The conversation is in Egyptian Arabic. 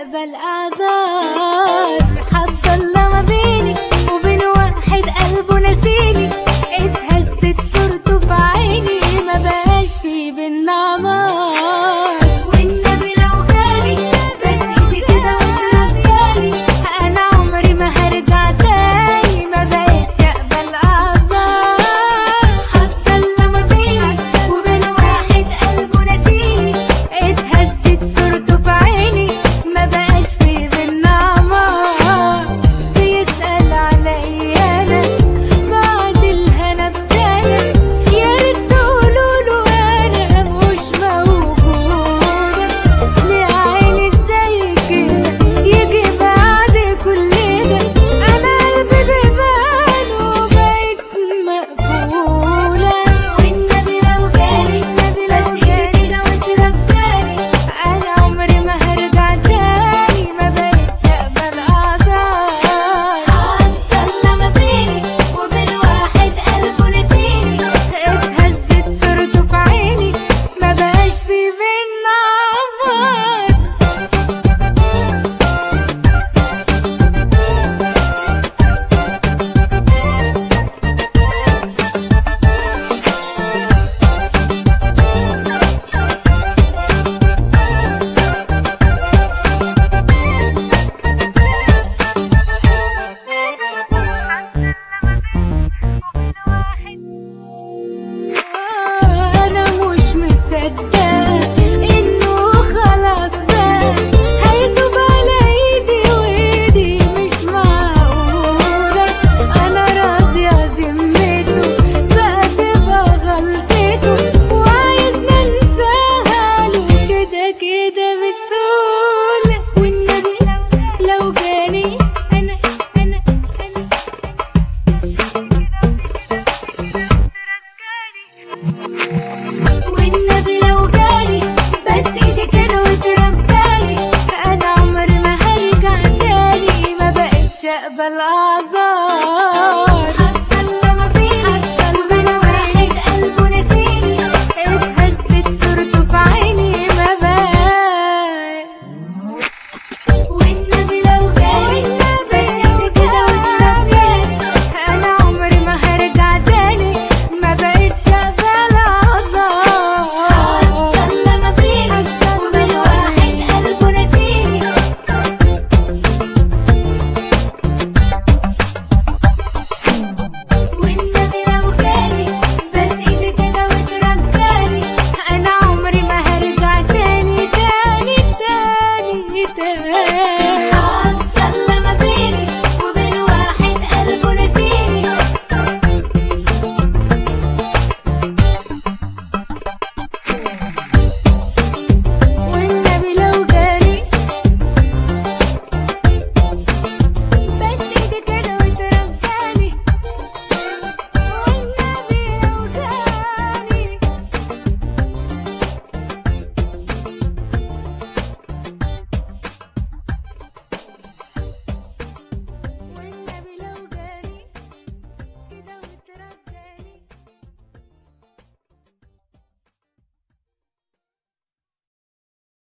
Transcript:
يقبل اعذار حط الله ما بيني وبين واحد قلبه نسيني اتهزت صورته في عيني ما بقاش في بينا عمار والنبي لو جالي بس ايدي كده وترجالي انا عمري ما هرجع تاني ما بقتش اقبل اعذار حط الله ما بيني وبين واحد قلبه نسيني اتهزت صورته في عيني ما بقاش في بينا عمار بيسأل عليا انا بعد الهنا بسنة يا ريت تقولوله انا مش موجودة ليه عيني زي كده يجي بعد كل ده انا قلبي بيبان وبقيت مقبولة والنبي لو جالي بس ايدي كده وترجالي انا عمري ما هرجع تاني ما بقتش اقبل اعذار حتى لما بيني وبين واحد قلبه نسيني اتهزت صورته في عيني ما بقاش في بينا عمار انا مش مصدقه انه خلاص بقى هيتوب على ايدي وايدي مش معقوله انا راضيه ذمته بقى تبقى غلطته وعايز ننساها له كده كده بسهوله والنبي لو جاني انا انا انا والنبي لو جالي بس ايدي كده وترجالي انا عمري ما هرجع تاني ما بقتش اقبل اعذار حتى لما بيني وبين واحد قلبه نسيني اتهزت صورته في عيني ما بقاش والنبي لو جالي بس ايدي كده وترجالي انا عمري ما هرجع تاني ما بقتش اقبل اعذار حتى لما بيني وبين واحد قلبه نسيني والنبي لو جالي بس ايدي كده وترجالي انا عمري ما هرجع تاني تاني تاني تاني